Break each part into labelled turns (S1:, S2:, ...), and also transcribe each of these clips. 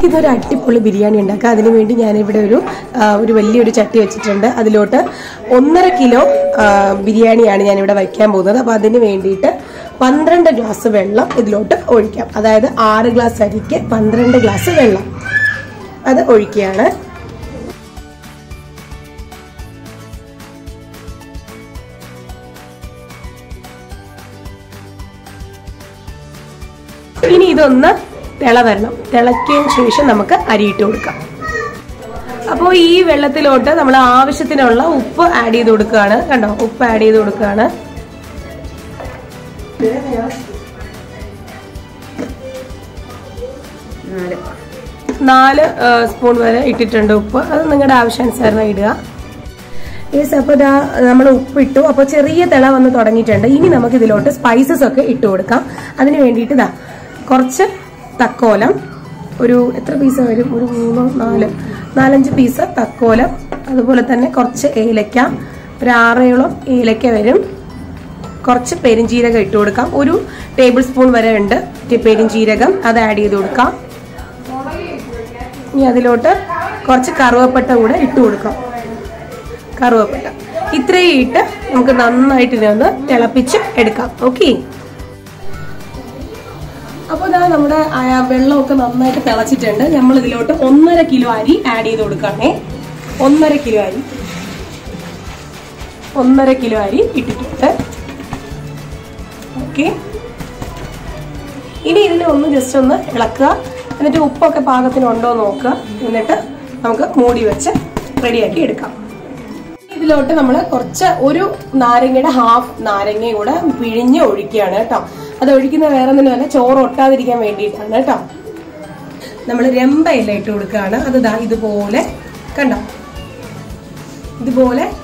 S1: നമുക്കിതൊരു അടിപൊളി ബിരിയാണി ഉണ്ടാക്കാം അതിനു വേണ്ടി ഞാനിവിടെ ഒരു ആ, ഒരു വലിയൊരു ചട്ടി വെച്ചിട്ടുണ്ട് അതിലോട്ട് ഒന്നര കിലോ ആ, ബിരിയാണിയാണ് ഞാനിവിടെ വയ്ക്കാൻ പോകുന്നത് അപ്പോൾ അതിന് വേണ്ടിയിട്ട് പന്ത്രണ്ട് ഗ്ലാസ് വെള്ളം ഇതിലോട്ട് ഒഴിക്കാം അതായത് ആറ് ഗ്ലാസ് അരിക്ക് പന്ത്രണ്ട് ഗ്ലാസ് വെള്ളം അത് ഒഴിക്കുകയാണ് ഇനി ഇതൊന്ന് തിള വരണം തിളയ്ക്കതിന് ശേഷം നമുക്ക് അരിയിട്ട് കൊടുക്കാം അപ്പോൾ ഈ വെള്ളത്തിലോട്ട് നമ്മൾ ആവശ്യത്തിനുള്ള ഉപ്പ് ആഡ് ചെയ്ത് കൊടുക്കുകയാണ് കണ്ടോ ഉപ്പ് ആഡ് ചെയ്ത് കൊടുക്കുകയാണ് നാല് ആ, സ്പൂൺ വരെ ഇട്ടിട്ടുണ്ട് ഉപ്പ് അത് നിങ്ങളുടെ ആവശ്യാനുസരണം ഇടുക യെസ് അപ്പോൾ ഇതാ നമ്മൾ ഉപ്പിട്ടു അപ്പോൾ ചെറിയ തിള വന്ന് തുടങ്ങിയിട്ടുണ്ട് ഇനി നമുക്ക് ഇതിലോട്ട് സ്പൈസസ് ഒക്കെ ഇട്ട് കൊടുക്കാം അതിന് വേണ്ടിയിട്ട് ഇതാ കുറച്ച് തക്കോലം ഒരു എത്ര പീസ് വരും ഒരു മൂന്നോ നാല് നാലഞ്ച് പീസ് തക്കോലം അതുപോലെ തന്നെ കുറച്ച് ഏലക്ക ഒരു ആറേയോളം ഏലക്ക വരും കുറച്ച് പെരിഞ്ജീരകം ഇട്ട് കൊടുക്കാം ഒരു ടേബിൾ സ്പൂൺ വരെ ഉണ്ട് പെരിഞ്ജീരകം അത് ആഡ് ചെയ്ത് കൊടുക്കാം ഇനി അതിലോട്ട് കുറച്ച് കറുവപ്പട്ട കൂടെ ഇട്ട് കൊടുക്കാം കറുവപ്പട്ട ഇത്രയും ഇട്ട് നമുക്ക് നന്നായിട്ട് ഇതിനൊന്ന് തിളപ്പിച്ച് എടുക്കാം ഓക്കെ അപ്പോൾ ഇതാ നമ്മുടെ ആ വെള്ളമൊക്കെ നന്നായിട്ട് തിളച്ചിട്ടുണ്ട് നമ്മൾ ഇതിലോട്ട് ഒന്നര കിലോ അരി ആഡ് ചെയ്ത് കൊടുക്കുകയാണേ ഒന്നര കിലോ അരി ഒന്നര കിലോ അരി ഇട്ടിട്ടുണ്ട് ഓക്കെ ഇനി ഇതിനെ ഒന്ന് ജസ്റ്റ് ഒന്ന് ഇളക്കുക എന്നിട്ട് ഉപ്പൊക്കെ പാകത്തിനുണ്ടോ എന്ന് നോക്കുക എന്നിട്ട് നമുക്ക് മൂടി വെച്ച് റെഡിയാക്കി എടുക്കാം ഇതിലോട്ട് നമ്മൾ കുറച്ച് ഒരു നാരങ്ങയുടെ ഹാഫ് നാരങ്ങ കൂടെ പിഴിഞ്ഞ് ഒഴിക്കുകയാണ് കേട്ടോ അത് ഒഴിക്കുന്ന വേറെ ഒന്നിനുമല്ല ചോറ് ഒട്ടാതിരിക്കാൻ വേണ്ടിയിട്ടാണ് കേട്ടോ നമ്മൾ രമ്പയില ഇട്ട് കൊടുക്കുകയാണ് അത് ദാ ഇതുപോലെ കണ്ടോ ഇതുപോലെ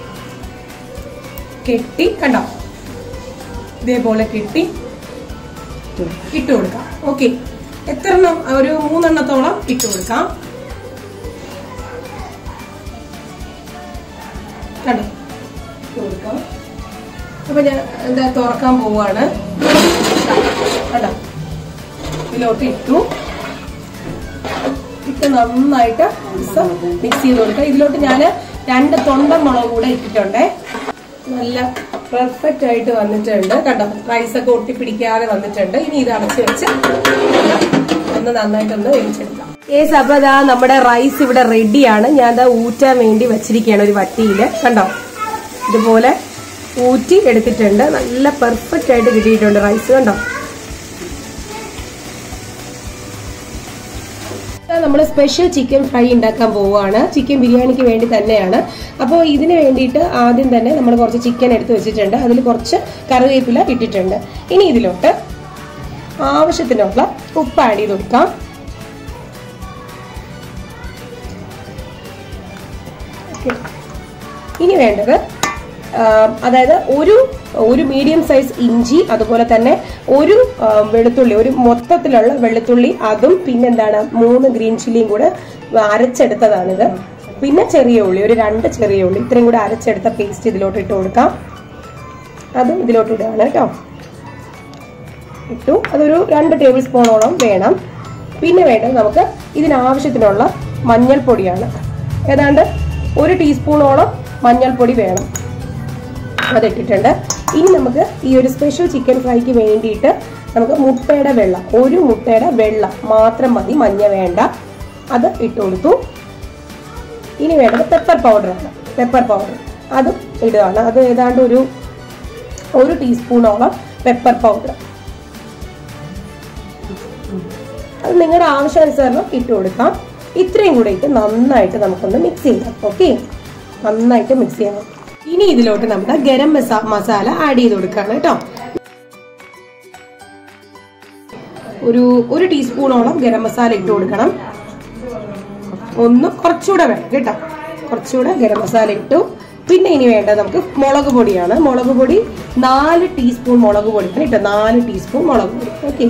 S1: കെട്ടി കണ്ടോ ഇതേപോലെ കെട്ടി ഇട്ട് കൊടുക്കാം ഓക്കെ എത്ര എണ്ണം ഒരു മൂന്നെണ്ണത്തോളം ഇട്ട് കൊടുക്കാം കണ്ടോ ഇട്ട് കൊടുക്കാം അപ്പൊ ഞാൻ എന്താ തുറക്കാൻ പോവാണ് കണ്ടോ ഇതിലോട്ട് ഇട്ടു ഇട്ട് നന്നായിട്ട് മിക്സ് ചെയ്ത് കൊടുക്കാം ഇതിലോട്ട് ഞാൻ രണ്ട് തൊണ്ട മുളക് കൂടെ ഇട്ടിട്ടുണ്ടേ നല്ല പെർഫെക്റ്റ് ആയിട്ട് വന്നിട്ടുണ്ട് കണ്ടോ റൈസ് ഒക്കെ ഒട്ടിപ്പിടിക്കാതെ വന്നിട്ടുണ്ട് ഇനി ഇത് അടച്ച് വെച്ച് ഒന്ന് നന്നായിട്ടൊന്ന് വേവിച്ചെടുക്കാം ഏസ് അപ്പൊ ദാ നമ്മുടെ റൈസ് ഇവിടെ റെഡിയാണ് ഞാൻ ദാ ഊറ്റാൻ വേണ്ടി വെച്ചിരിക്കുകയാണ് ഒരു വട്ടിയില് കണ്ടോ ഇതുപോലെ ഊറ്റി എടുത്തിട്ടുണ്ട് നല്ല പെർഫെക്റ്റ് ആയിട്ട് കിട്ടിയിട്ടുണ്ട് റൈസ് കണ്ടോ നമ്മൾ സ്പെഷ്യൽ ചിക്കൻ ഫ്രൈ ഉണ്ടാക്കാൻ പോവുകയാണ് ചിക്കൻ ബിരിയാണിക്ക് വേണ്ടി തന്നെയാണ് അപ്പോൾ ഇതിന് വേണ്ടിയിട്ട് ആദ്യം തന്നെ നമ്മൾ കുറച്ച് ചിക്കൻ എടുത്ത് വെച്ചിട്ടുണ്ട് അതിൽ കുറച്ച് കറിവേപ്പില ഇട്ടിട്ടുണ്ട് ഇനി ഇതിലോട്ട് ആവശ്യത്തിനുള്ള ഉപ്പ് ആഡ് ചെയ്ത് കൊടുക്കാം Okay. ഇനി വേണ്ടത് ആ, അതായത് ഒരു ഒരു മീഡിയം സൈസ് ഇഞ്ചി അതുപോലെ തന്നെ ഒരു ആ, വെളുത്തുള്ളി ഒരു മൊത്തത്തിലുള്ള വെളുത്തുള്ളി അതും പിന്നെന്താണ് മൂന്ന് ഗ്രീൻ ചില്ലിയും കൂടെ അരച്ചെടുത്തതാണിത് പിന്നെ ചെറിയ ഉള്ളി ഒരു രണ്ട് ചെറിയ ഉള്ളി ഇത്രയും കൂടെ അരച്ചെടുത്ത പേസ്റ്റ് ഇതിലോട്ട് ഇട്ട് കൊടുക്കാം അതും ഇതിലോട്ട് ഇടുകയാണ് കേട്ടോ ഇട്ടു അതൊരു രണ്ട് ടേബിൾ സ്പൂണോളം വേണം പിന്നെ വേണ്ടത് നമുക്ക് ഇതിനാവശ്യത്തിനുള്ള മഞ്ഞൾപ്പൊടിയാണ് ഏതാണ്ട് ഒരു ടീസ്പൂണോളം മഞ്ഞൾപ്പൊടി വേണം അതിട്ടിട്ടുണ്ട് ഇനി നമുക്ക് ഈ ഒരു സ്പെഷ്യൽ ചിക്കൻ ഫ്രൈക്ക് വേണ്ടിയിട്ട് നമുക്ക് മുട്ടയുടെ വെള്ളം ഒരു മുട്ടയുടെ വെള്ളം മാത്രം മതി മഞ്ഞ വേണ്ട അത് ഇട്ട് കൊടുത്തു ഇനി വേണ്ടത് പെപ്പർ പൗഡറാണ് പെപ്പർ പൗഡർ അതും ഇടുകയാണ് അത് ഏതാണ്ട് ഒരു ഒരു ടീസ്പൂണോളം പെപ്പർ പൗഡർ അത് നിങ്ങളുടെ ആവശ്യാനുസരണം ഇട്ട് കൊടുക്കാം ഇത്രയും കൂടെ ഇട്ട് നന്നായിട്ട് നമുക്കൊന്ന് മിക്സ് ചെയ്യാം ഓക്കെ നന്നായിട്ട് മിക്സ് ചെയ്യണം ഇനി ഇതിലോട്ട് നമ്മുടെ ഗരം മസാ മസാല ആഡ് ചെയ്ത് കൊടുക്കുകയാണ് കേട്ടോ ഒരു ഒരു ടീസ്പൂണോളം ഗരം മസാല ഇട്ട് കൊടുക്കണം ഒന്ന് കുറച്ചുകൂടെ വേണം കേട്ടോ കുറച്ചുകൂടെ ഗരം മസാല ഇട്ടു പിന്നെ ഇനി വേണ്ടത് നമുക്ക് മുളക് പൊടിയാണ് മുളക് പൊടി നാല് ടീസ്പൂൺ മുളക് പൊടി കേട്ടോ നാല് ടീസ്പൂൺ മുളക് പൊടി ഓക്കെ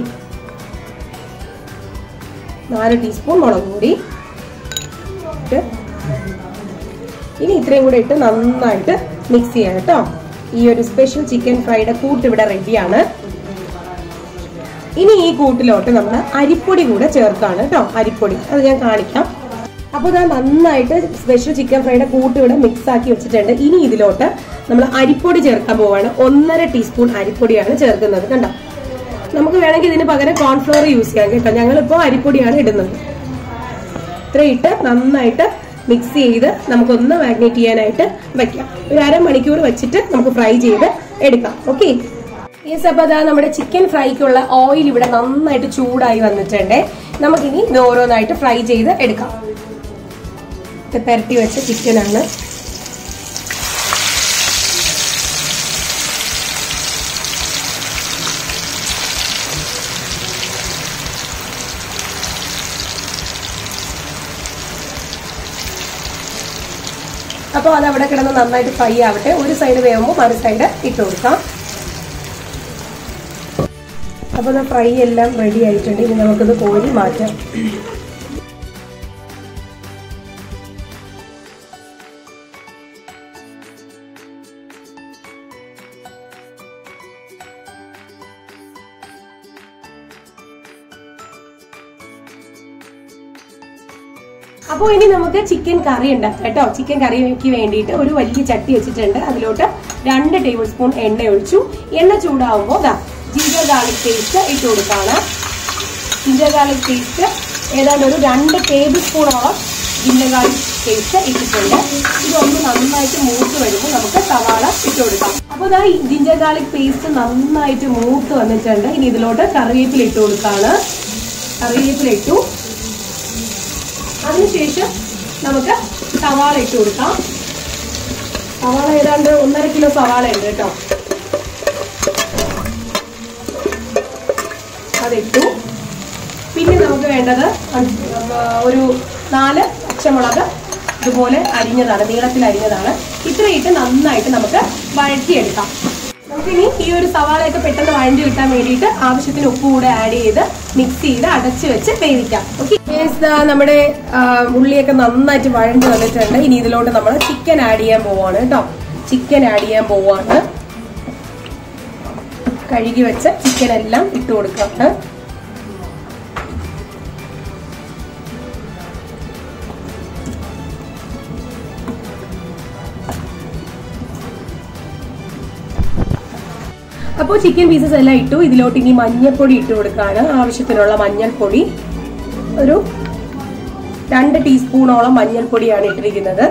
S1: നാല് ടീസ്പൂൺ മുളക് പൊടി ഇട്ട് ഇനി ഇത്രയും കൂടെ ഇട്ട് നന്നായിട്ട് മിക്സ് ചെയ്യാം കേട്ടോ ഈ ഒരു സ്പെഷ്യൽ ചിക്കൻ ഫ്രൈയുടെ കൂട്ട് ഇവിടെ റെഡിയാണ് ഇനി ഈ കൂട്ടിലോട്ട് നമ്മൾ അരിപ്പൊടി കൂടെ ചേർക്കാണ് കേട്ടോ അരിപ്പൊടി അത് ഞാൻ കാണിക്കാം അപ്പോൾ ഇതാ നന്നായിട്ട് സ്പെഷ്യൽ ചിക്കൻ ഫ്രൈയുടെ കൂട്ട് ഇവിടെ മിക്സ് ആക്കി വെച്ചിട്ടുണ്ട് ഇനി ഇതിലോട്ട് നമ്മൾ അരിപ്പൊടി ചേർക്കാൻ പോവാണ് ഒന്നര ടീസ്പൂൺ അരിപ്പൊടിയാണ് ചേർക്കുന്നത് കണ്ടോ നമുക്ക് വേണമെങ്കിൽ ഇതിന് പകരം കോൺഫ്ലവർ യൂസ് ചെയ്യാം കേട്ടോ ഞങ്ങളിപ്പോൾ അരിപ്പൊടിയാണ് ഇടുന്നത് ഇത്ര ഇട്ട് നന്നായിട്ട് മിക്സ് ചെയ്ത് നമുക്കൊന്ന് മാഗ്നേറ്റ് ചെയ്യാനായിട്ട് വെക്കാം ഒരു അരമണിക്കൂർ വെച്ചിട്ട് നമുക്ക് ഫ്രൈ ചെയ്ത് എടുക്കാം ഓക്കെ യെസ് അപ്പൊ അതാ നമ്മുടെ ചിക്കൻ ഫ്രൈക്കുള്ള ഓയിൽ ഇവിടെ നന്നായിട്ട് ചൂടായി വന്നിട്ടുണ്ട് നമുക്കിനി ഇത് ഓരോന്നായിട്ട് ഫ്രൈ ചെയ്ത് എടുക്കാം ഇത് പെരട്ടി വെച്ച ചിക്കനാണ് അപ്പോൾ അത് അവിടെ കിടന്ന് നന്നായിട്ട് ഫ്രൈ ആവട്ടെ ഒരു സൈഡ് വേകുമ്പോൾ മറു സൈഡ് ഇട്ട് കൊടുക്കാം അപ്പോൾ ഫ്രൈ എല്ലാം റെഡി ആയിട്ടുണ്ട് ഇനി നമുക്കിത് കോരി മാറ്റാം അപ്പോൾ ഇനി നമുക്ക് ചിക്കൻ കറി ഉണ്ടാക്കാം കേട്ടോ ചിക്കൻ കറിക്ക് വേണ്ടിയിട്ട് ഒരു വലിയ ചട്ടി വെച്ചിട്ടുണ്ട് അതിലോട്ട് രണ്ട് ടേബിൾ സ്പൂൺ എണ്ണ ഒഴിച്ചു എണ്ണ ചൂടാവുമ്പോൾ ദാ ജിഞ്ചർ ഗാർലിക് പേസ്റ്റ് ഇട്ട് കൊടുക്കാണ് ജിഞ്ചർ ഗാർലിക് പേസ്റ്റ് ഏതാണ്ട് ഒരു രണ്ട് ടേബിൾ സ്പൂണോളം ജിഞ്ചർ ഗാർലിക് പേസ്റ്റ് ഇട്ടിട്ടുണ്ട് ഇതൊന്ന് നന്നായിട്ട് മൂത്ത് വരുമ്പോൾ നമുക്ക് സവാള ഇട്ട് കൊടുക്കാം അപ്പോൾ ദാ ഈ ജിഞ്ചർ ഗാർലിക് പേസ്റ്റ് നന്നായിട്ട് മൂത്ത് വന്നിട്ടുണ്ട് ഇനി ഇതിലോട്ട് കറിവേപ്പില ഇട്ട് കൊടുക്കാണ് കറിവേപ്പില ഇട്ടു അതിനുശേഷം നമുക്ക് സവാള ഇട്ട് കൊടുക്കാം സവാള ഏതാണ്ട് ഒന്നര കിലോ സവാള ഉണ്ട് കേട്ടോ അതിട്ടു പിന്നെ നമുക്ക് വേണ്ടത് ഒരു നാല് പച്ചമുളക് ഇതുപോലെ അരിഞ്ഞതാണ് നീളത്തിൽ അരിഞ്ഞതാണ് ഇത്രയിട്ട് നന്നായിട്ട് നമുക്ക് വഴറ്റിയെടുക്കാം നമുക്കിനി ഈ ഒരു സവാളയൊക്കെ പെട്ടെന്ന് വഴഞ്ഞു കിട്ടാൻ വേണ്ടിയിട്ട് ആവശ്യത്തിന് ഉപ്പ് കൂടെ ആഡ് ചെയ്ത് മിക്സ് ചെയ്ത് അടച്ചു വെച്ച് വേവിക്കാം ഓക്കെ നമ്മുടെ ആ, ഉള്ളിയൊക്കെ നന്നായിട്ട് വഴഞ്ഞു വന്നിട്ടുണ്ട് ഇനി ഇതിലോട്ട് നമ്മൾ ചിക്കൻ ആഡ് ചെയ്യാൻ പോവാണ് കേട്ടോ ചിക്കൻ ആഡ് ചെയ്യാൻ പോവാണ് കഴുകി വെച്ച ചിക്കൻ എല്ലാം ഇട്ട് കൊടുക്കാം അപ്പോൾ ചിക്കൻ പീസസ് എല്ലാം ഇട്ടു ഇതിലോട്ട് ഇനി മഞ്ഞൾപ്പൊടി ഇട്ട് കൊടുക്കാണ് ആവശ്യത്തിനുള്ള മഞ്ഞൾപ്പൊടി ഒരു രണ്ട് ടീസ്പൂണോളം മഞ്ഞൾപ്പൊടിയാണ് ഇട്ടിരിക്കുന്നത്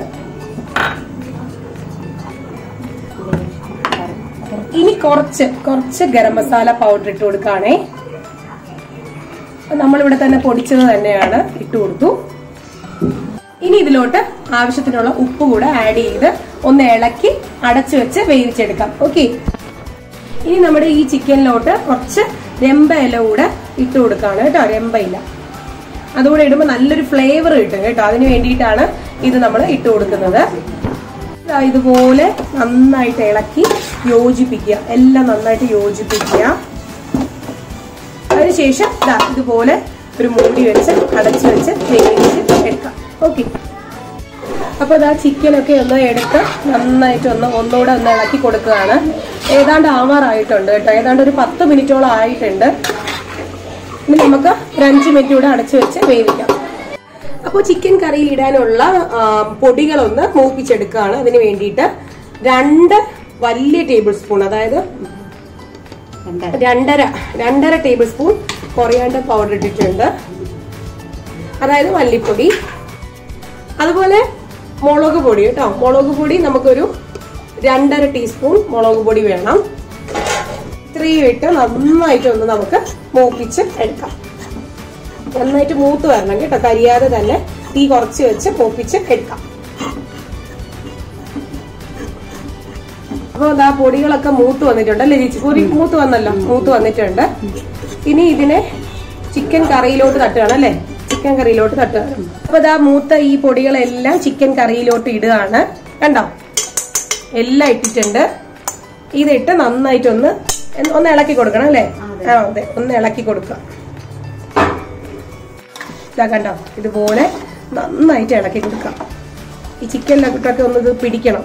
S1: ഇനി കുറച്ച് കുറച്ച് ഗരം മസാല പൗഡർ ഇട്ട് കൊടുക്കാണേ നമ്മളിവിടെ തന്നെ പൊടിച്ചത് തന്നെയാണ് ഇട്ട് കൊടുത്തു ഇനി ഇതിലോട്ട് ആവശ്യത്തിനുള്ള ഉപ്പ് കൂടെ ആഡ് ചെയ്ത് ഒന്ന് ഇളക്കി അടച്ചു വെച്ച് വേവിച്ചെടുക്കാം ഓക്കെ ഇനി നമ്മുടെ ഈ ചിക്കനിലോട്ട് കുറച്ച് രമ്പ ഇല കൂടെ ഇട്ട് കൊടുക്കാണ് കേട്ടോ രമ്പ ഇല അതുകൂടെ ഇടുമ്പോൾ നല്ലൊരു ഫ്ലേവർ കിട്ടും കേട്ടോ അതിന് വേണ്ടിയിട്ടാണ് ഇത് നമ്മൾ ഇട്ട് കൊടുക്കുന്നത് ദാ ഇതുപോലെ നന്നായിട്ട് ഇളക്കി യോജിപ്പിക്കുക എല്ലാം നന്നായിട്ട് യോജിപ്പിക്കുക അതിനുശേഷം ദാ ഇതുപോലെ ഒരു മൂടി വെച്ച് അടച്ചു വെച്ച് വേവിച്ച് എടുക്കാം ഓക്കെ അപ്പൊ ഇതാ ചിക്കനൊക്കെ ഒന്ന് എടുത്ത് നന്നായിട്ട് ഒന്ന് ഒന്നുകൂടെ ഒന്ന് ഇളക്കി കൊടുക്കുകയാണ് ഏതാണ്ട് ആവാറായിട്ടുണ്ട് കേട്ടോ ഏതാണ്ട് ഒരു പത്ത് മിനിറ്റോളം ആയിട്ടുണ്ട് ഇനി നമുക്ക് ഒരു അഞ്ച് മിനിറ്റ് കൂടെ അടച്ചു വെച്ച് വേവിക്കാം അപ്പോൾ ചിക്കൻ കറിയിൽ ഇടാനുള്ള ആ, പൊടികളൊന്ന് മൂപ്പിച്ചെടുക്കുകയാണ് അതിന് വേണ്ടിയിട്ട് രണ്ട് വലിയ ടേബിൾ സ്പൂൺ അതായത് രണ്ടര രണ്ടര ടേബിൾ സ്പൂൺ കൊറിയാണ്ടർ പൗഡർ ഇട്ടിട്ടുണ്ട് അതായത് മല്ലിപ്പൊടി അതുപോലെ മുളക് പൊടി കേട്ടോ മുളക് പൊടി നമുക്കൊരു രണ്ടര ടീസ്പൂൺ മുളക് പൊടി വേണം ഇത്രയും ഇട്ട് നന്നായിട്ട് ഒന്ന് നമുക്ക് മൂപ്പിച്ച് എടുക്കാം നന്നായിട്ട് മൂത്ത് വരണം കേട്ടോ കരിയാതെ തന്നെ തീ കുറച്ച് വെച്ച് മൂപ്പിച്ച് എടുക്കാം അപ്പോൾ അതാ പൊടികളൊക്കെ മൂത്ത് വന്നിട്ടുണ്ട് അല്ലേ ചേച്ചി പൊടി മൂത്ത് വന്നല്ലോ മൂത്ത് വന്നിട്ടുണ്ട് ഇനി ഇതിനെ ചിക്കൻ കറിയിലോട്ട് തട്ടുകയാണ് അല്ലേ ചിക്കൻ കറിയിലോട്ട് തട്ടുകയാണ് അപ്പൊ ഇതാ മൂത്ത ഈ പൊടികളെല്ലാം ചിക്കൻ കറിയിലോട്ട് ഇടുകയാണ് കണ്ടോ എല്ലാം ഇട്ടിട്ടുണ്ട് ഇതിട്ട് നന്നായിട്ടൊന്ന് എന്ന് ഒന്ന് ഇളക്കി കൊടുക്കണം അല്ലേ ആ അതെ ഒന്ന് ഇളക്കി കൊടുക്കുക ഇതാ കണ്ടോ ഇതുപോലെ നന്നായിട്ട് ഇളക്കി കൊടുക്കാം ഈ ചിക്കനിലൊക്കെ ഒന്ന് ഇത് പിടിക്കണം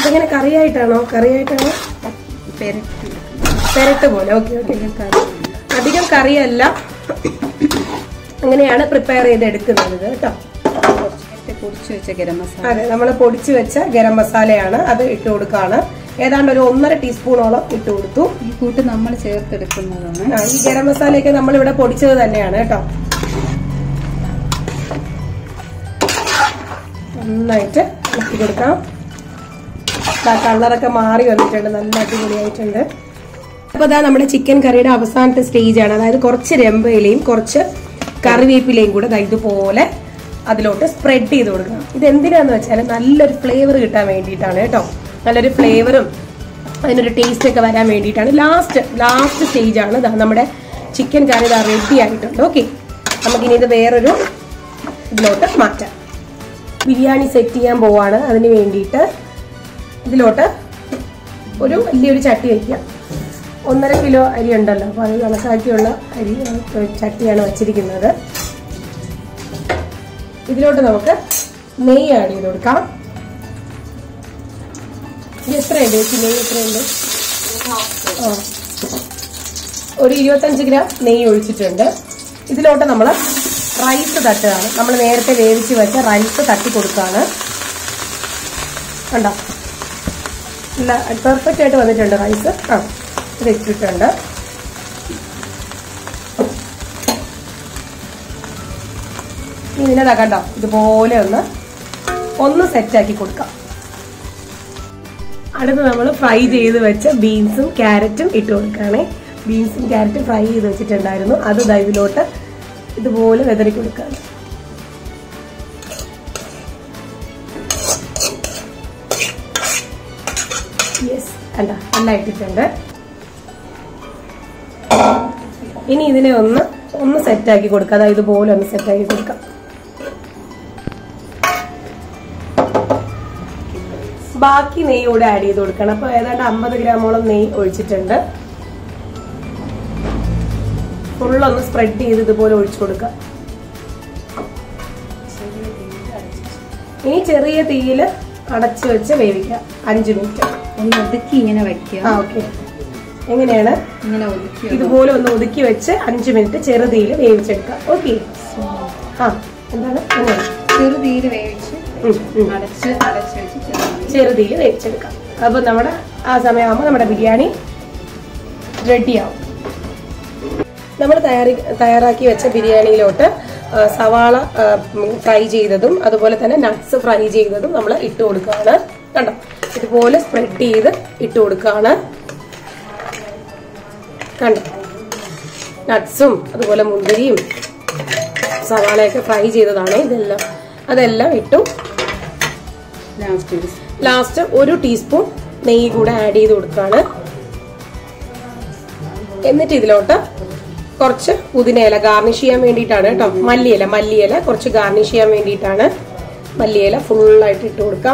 S1: ഇങ്ങനെ കറിയായിട്ടാണോ കറിയായിട്ടാണോ
S2: പെരട്ടി
S1: പെരട്ട് പോലെ ഓക്കെ ഓക്കെ
S2: അധികം കറി
S1: അധികം കറിയല്ല അങ്ങനെയാണ് പ്രിപ്പയർ ചെയ്ത് എടുക്കുന്നത് ഇത് കേട്ടോ
S2: കുറച്ച് നേരത്തെ പൊടിച്ചു വെച്ച ഗരം മസാല
S1: അതെ നമ്മൾ പൊടിച്ചു വെച്ച ഗരം മസാലയാണ് അത് ഇട്ട് കൊടുക്കാണ് ഏതാണ്ട് ഒരു ഒന്നര ടീസ്പൂണോളം ഇട്ട് കൊടുത്തു
S2: ഈ കൂട്ട് നമ്മൾ ചേർത്തെടുക്കുന്നതാണ്
S1: ആ, ഈ ഗരം മസാലയൊക്കെ നമ്മൾ ഇവിടെ പൊടിച്ചത് തന്നെയാണ് കേട്ടോ നന്നായിട്ട് ഇട്ട് കൊടുക്കാം ദാ കളറൊക്കെ മാറി വന്നിട്ടുണ്ട് നല്ല അടിപൊളിയായിട്ടുണ്ട് അപ്പൊ അതാ നമ്മുടെ ചിക്കൻ കറിയുടെ അവസാനത്തെ സ്റ്റേജ് ആണ് അതായത് കുറച്ച് രമ്പയിലയും കുറച്ച് കറിവേപ്പിലയും കൂടെ ദാ ഇതുപോലെ അതിലോട്ട് സ്പ്രെഡ് ചെയ്ത് കൊടുക്കണം ഇത് എന്തിനാന്ന് വെച്ചാൽ നല്ലൊരു ഫ്ലേവർ കിട്ടാൻ വേണ്ടിയിട്ടാണ് കേട്ടോ നല്ലൊരു ഫ്ലേവറും അതിനൊരു ടേസ്റ്റ് ഒക്കെ വരാൻ വേണ്ടിയിട്ടാണ് ലാസ്റ്റ് ലാസ്റ്റ് സ്റ്റേജ് ആണ് ദാ നമ്മുടെ ചിക്കൻ കറി ഇതാ റെഡി ആയിട്ടുണ്ട് ഓക്കെ നമുക്കിനി ഇത് വേറൊരു ഇതിലോട്ട് മാറ്റാം ബിരിയാണി സെറ്റ് ചെയ്യാൻ പോവാണ് അതിന് വേണ്ടിയിട്ട് ഇതിലോട്ട് ഒരു വലിയൊരു ചട്ടി വയ്ക്കാം ഒന്നര കിലോ അരി ഉണ്ടല്ലോ അപ്പോൾ അത് കണക്കാക്കിയുള്ള അരി ഏഹ്, ചട്ടിയാണ് വച്ചിരിക്കുന്നത് ഇതിലോട്ട് നമുക്ക് നെയ്യ് ആഡ് ചെയ്ത് കൊടുക്കാം ഇത് എത്രയുണ്ട് ചേച്ചി നെയ്യ് എത്രയുണ്ട് ആ ഒരു ഇരുപത്തഞ്ച് ഗ്രാം നെയ്യ് ഒഴിച്ചിട്ടുണ്ട് ഇതിലോട്ട് നമ്മൾ റൈസ് തട്ടുകയാണ് നമ്മൾ നേരത്തെ വേവിച്ച് വെച്ച റൈസ് തട്ടി കൊടുക്കുകയാണ് കണ്ടോ ഇല്ല പെർഫെക്റ്റ് ആയിട്ട് വന്നിട്ടുണ്ട് റൈസ് ആ ഇത് ഇട്ടിട്ടുണ്ട് ഇനി ഇതിനെ കണ്ടോ ഇതുപോലെ ഒന്ന് ഒന്ന് സെറ്റാക്കി കൊടുക്കാം അടുത്ത് നമ്മൾ ഫ്രൈ ചെയ്ത് വെച്ച ബീൻസും ക്യാരറ്റും ഇട്ട് കൊടുക്കുകയാണേ ബീൻസും ക്യാരറ്റും ഫ്രൈ ചെയ്ത് വെച്ചിട്ടുണ്ടായിരുന്നു അത് ദാ ഇതിലോട്ട് ഇതുപോലെ വെതറി കൊടുക്കുകയാണ് യെസ് അല്ല എല്ലാം ഇട്ടിട്ടുണ്ട് ഇനി ഇതിനെ ഒന്ന് ഒന്ന് സെറ്റാക്കി കൊടുക്കാം അതായത് ഇതുപോലെ ഒന്ന് സെറ്റാക്കി കൊടുക്കാം ബാക്കി നെയ്യ് കൂടെ ആഡ് ചെയ്ത് കൊടുക്കണം അപ്പൊ ഏതാണ്ട് അമ്പത് ഗ്രാമോളം നെയ്യ് ഒഴിച്ചിട്ടുണ്ട് ഫുള്ളൊന്ന് സ്പ്രെഡ് ചെയ്ത് ഇതുപോലെ ഒഴിച്ചു കൊടുക്കാം ഇനി ചെറിയ തീയിൽ അടച്ചു വെച്ച് വേവിക്കാം അഞ്ച് മിനിറ്റ്
S2: ഒന്ന് ഒതുക്കി ഇങ്ങനെ വെക്കുക
S1: ആ ഓക്കെ എങ്ങനെയാണ്
S2: ഇങ്ങനെ ഒതുക്കി
S1: ഇതുപോലെ ഒന്ന് ഒതുക്കി വെച്ച് അഞ്ച് മിനിറ്റ് ചെറുതീയിൽ വേവിച്ചെടുക്കാം ഓക്കെ ആ എന്താണ് അങ്ങനെ
S2: ചെറുതീര് വേവിച്ച്
S1: ഉം, ഉം.
S2: അടച്ച് അടച്ച് വെച്ച് ചെറുതീര്
S1: ചെറുതീയിൽ വേവിച്ചെടുക്കാം അപ്പൊ നമ്മുടെ ആ സമയമാകുമ്പോൾ നമ്മുടെ ബിരിയാണി റെഡിയാവും നമ്മൾ തയ്യാറി തയ്യാറാക്കി വെച്ച ബിരിയാണിയിലോട്ട് ആ, സവാള ഫ്രൈ ചെയ്തതും അതുപോലെ തന്നെ നട്ട്സ് ഫ്രൈ ചെയ്തതും നമ്മൾ ഇട്ട് കൊടുക്കുകയാണ് കണ്ടോ ഇതുപോലെ സ്പ്രെഡ് ചെയ്ത് ഇട്ട് കൊടുക്കുകയാണ് കണ്ടോ നട്ട്സും അതുപോലെ മുന്തിരിയും സവാളയൊക്കെ ഫ്രൈ ചെയ്തതാണ് ഇതെല്ലാം അതെല്ലാം ഇട്ടു
S2: ലാസ്റ്റ് ഒരു
S1: ലാസ്റ്റ് ഒരു ടീസ്പൂൺ നെയ്യ് കൂടെ ആഡ് ചെയ്ത് കൊടുക്കുകയാണ് എന്നിട്ട് ഇതിലോട്ട് കുറച്ച് പുതിനയില ഗാർണിഷ് ചെയ്യാൻ വേണ്ടിയിട്ടാണ് കേട്ടോ മല്ലിയില മല്ലിയില കുറച്ച് ഗാർണിഷ് ചെയ്യാൻ വേണ്ടിയിട്ടാണ് മല്ലിയില ഫുള്ളായിട്ട് ഇട്ട് കൊടുക്കാം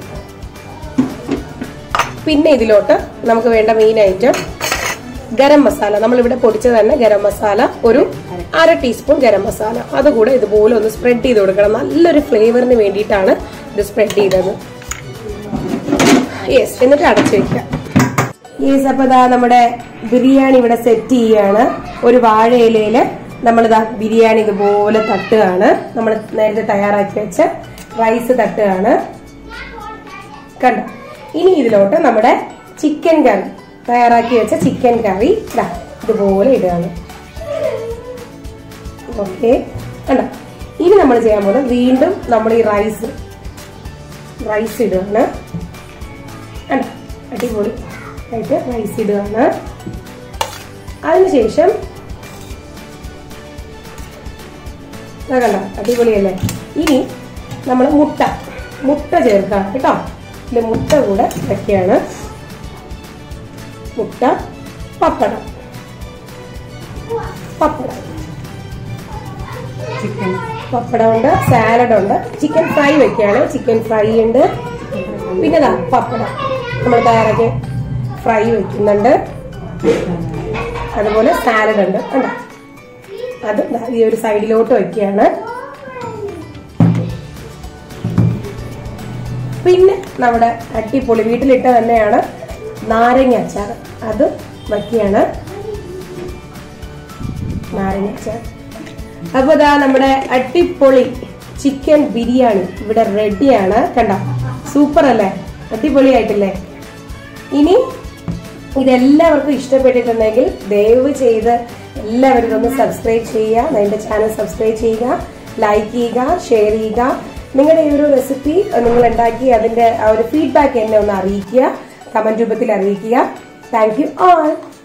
S1: പിന്നെ ഇതിലോട്ട് നമുക്ക് വേണ്ട മെയിൻ ഐറ്റം ഗരം മസാല നമ്മളിവിടെ പൊടിച്ചത് തന്നെ ഗരം മസാല ഒരു അര ടീസ്പൂൺ ഗരം മസാല അതുകൂടെ ഇതുപോലെ ഒന്ന് സ്പ്രെഡ് ചെയ്ത് കൊടുക്കണം നല്ലൊരു ഫ്ലേവറിന് വേണ്ടിയിട്ടാണ് ഇത് സ്പ്രെഡ് ചെയ്തത് യെസ് എന്നിട്ട് അടച്ചു വെക്കാം യെസ് അപ്പൊ ഇതാ നമ്മുടെ ബിരിയാണി ഇവിടെ സെറ്റ് ചെയ്യാണ് ഒരു വാഴയിലയില് നമ്മളിതാ ബിരിയാണി ഇതുപോലെ തട്ടുകയാണ് നമ്മൾ നേരത്തെ തയ്യാറാക്കി വെച്ച റൈസ് തട്ടുകയാണ് കണ്ടോ ഇനി ഇതിലോട്ട് നമ്മുടെ ചിക്കൻ കറി തയ്യാറാക്കി വെച്ച ചിക്കൻ കറി ഇതാ ഇതുപോലെ ഇടുകയാണ് ഓക്കെ കണ്ടോ ഇനി നമ്മൾ ചെയ്യാൻ പോകുന്നത് വീണ്ടും നമ്മൾ ഈ റൈസ് റൈസ് ഇടുകയാണ് കണ്ടോ അടിപൊളി ആയിട്ട് റൈസ് ഇടുകയാണ് അതിനുശേഷം ദാ കണ്ടോ അടിപൊളിയല്ലേ ഇനി നമ്മൾ മുട്ട മുട്ട ചേർക്കാം കേട്ടോ ഇതിൽ മുട്ട കൂടെ വെക്കുകയാണ് മുട്ട പപ്പടം പപ്പടം
S2: ചിക്കൻ
S1: പപ്പടം ഉണ്ട് സാലഡ് ഉണ്ട് ചിക്കൻ ഫ്രൈ വെക്കുകയാണ് ചിക്കൻ ഫ്രൈ ഉണ്ട് പിന്നെ ദാ പപ്പടം നമ്മൾ തയ്യാറാക്കി ഫ്രൈ വെക്കുന്നുണ്ട് അതുപോലെ സാലഡ് ഉണ്ട് കണ്ടോ അത് ദാ ഈ ഒരു സൈഡിലോട്ട് വെക്കുകയാണ് പിന്നെ നമ്മുടെ അട്ടിപ്പൊളി വീട്ടിലിട്ട തന്നെയാണ് നാരങ്ങ അച്ചാർ അത് വയ്ക്കുകയാണ് നാരങ്ങ അച്ചാർ അപ്പൊ ഇതാ നമ്മുടെ അട്ടിപ്പൊളി ചിക്കൻ ബിരിയാണി ഇവിടെ റെഡിയാണ് കണ്ട സൂപ്പർ അല്ലേ അടിപൊളിയായിട്ടില്ലേ ഇനി ഇതെല്ലാവർക്കും ഇഷ്ടപ്പെട്ടിട്ടുണ്ടെങ്കിൽ ദയവ് ചെയ്ത് എല്ലാവരും ഇതൊന്ന് സബ്സ്ക്രൈബ് ചെയ്യുക എന്റെ ചാനൽ സബ്സ്ക്രൈബ് ചെയ്യുക ലൈക്ക് ചെയ്യുക ഷെയർ ചെയ്യുക നിങ്ങളുടെ ഈ ഒരു റെസിപ്പി നിങ്ങൾ ഉണ്ടാക്കി അതിന്റെ ആ ഒരു ഫീഡ്ബാക്ക് എന്നെ ഒന്ന് അറിയിക്കുക കമന്റ് രൂപത്തിൽ അറിയിക്കുക താങ്ക് യു ആൾ